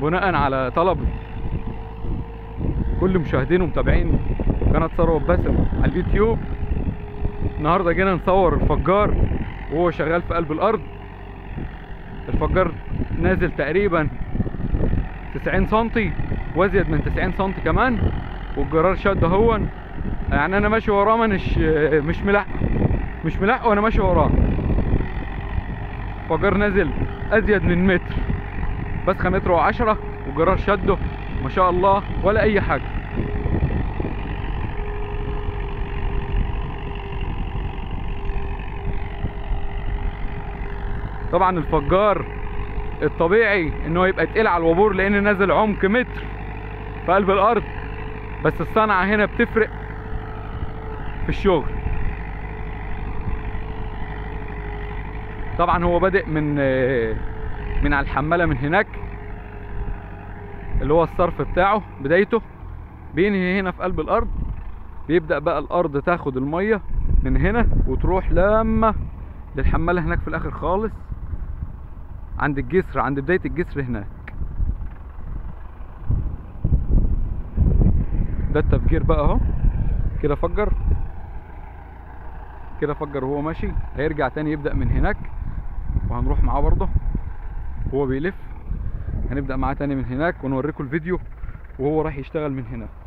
بناء على طلب كل مشاهدين ومتابعين قناة ثروت باسم على اليوتيوب النهارده جينا نصور الفجار وهو شغال في قلب الارض الفجار نازل تقريبا 90 سنتي وازيد من 90 سنتي كمان والجرار شد اهون يعني انا ماشي وراه ما مش مش ملحق مش ملحق وانا ماشي وراه فجار نازل ازيد من متر بسخة متر وعشرة والجرار شده ما شاء الله ولا اي حاجة طبعا الفجار الطبيعي ان هو يبقى تقيل على الوابور لان نازل عمق متر في قلب الارض بس الصنعة هنا بتفرق في الشغل طبعا هو بادئ من من على الحمالة من هناك اللي هو الصرف بتاعه بدايته بينهي هنا في قلب الارض بيبدأ بقى الارض تاخد المية من هنا وتروح لما للحمالة هناك في الاخر خالص عند الجسر عند بداية الجسر هناك ده التفجير بقى اهو كده فجر كده فجر وهو ماشي هيرجع تاني يبدأ من هناك وهنروح معاه برضه وهو بيلف هنبدأ معاه تاني من هناك ونوريكم الفيديو وهو راح يشتغل من هنا